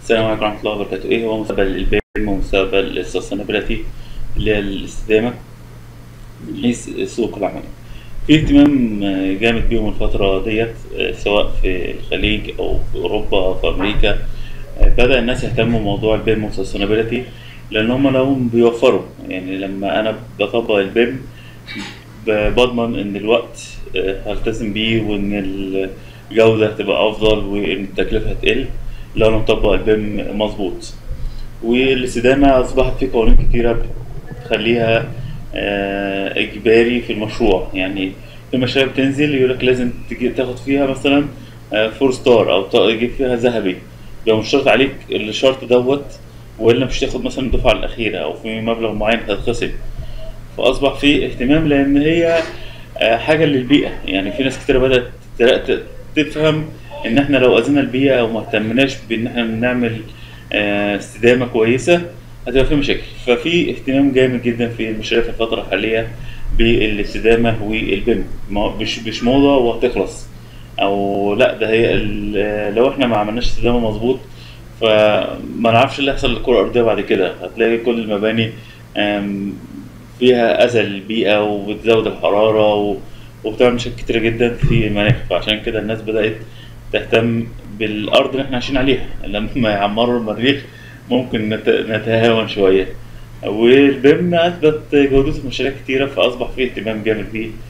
السلام عليكم ورحمة الله وبركاته إيه هو مستقبل البيم ومستقبل السستينابيلتي اللي هي الاستدامة من حيث سوق العمل في اهتمام جامد بيهم الفترة ديت سواء في الخليج أو في أوروبا أو في أمريكا بدأ الناس يهتموا بموضوع البيم والسستينابيلتي لأن هم لهم بيوفروا يعني لما أنا بطبق البيم ب- بضمن إن الوقت هلتزم بيه وإن الجودة هتبقى أفضل وإن التكلفة هتقل لو أنا مطبق البيم مظبوط والاستدامة أصبحت في قوانين كتيرة بتخليها آه، إجباري في المشروع يعني في مشاريع بتنزل يقول لك لازم تجي تاخد فيها مثلا فور ستار أو تجيب فيها ذهبي لو مش شرط عليك الشرط دوت وإلا مش تاخد مثلا الدفعة الأخيرة أو في مبلغ معين هتتخصم فأصبح في اهتمام لأن هي آه، حاجة للبيئة يعني في ناس كتير بدأت ت- تفهم إن إحنا لو أذينا البيئة أو ما اهتمناش بإن إحنا نعمل آه، استدامة كويسة هتبقى في مشاكل ففي اهتمام جامد جدا في المشاريع في الفترة الحالية بالاستدامة والبيم ما- مش مش موضة وهتخلص أو لا ده هي ال- لو إحنا ما عملناش استدامة مظبوط فما نعرفش اللي هيحصل للكرة الأرضية بعد كده هتلاقي كل المباني آم، فيها أذى للبيئة وبتزود الحرارة و- وبتعمل مشاكل كتيرة جدا في المناخ فعشان كده الناس بدأت تهتم بالأرض اللي احنا عايشين عليها لما يعمروا المريخ ممكن نت- نتهاون شوية والبيم أثبت جودته في مشاريع كتيرة فأصبح فيه اهتمام جامد بيه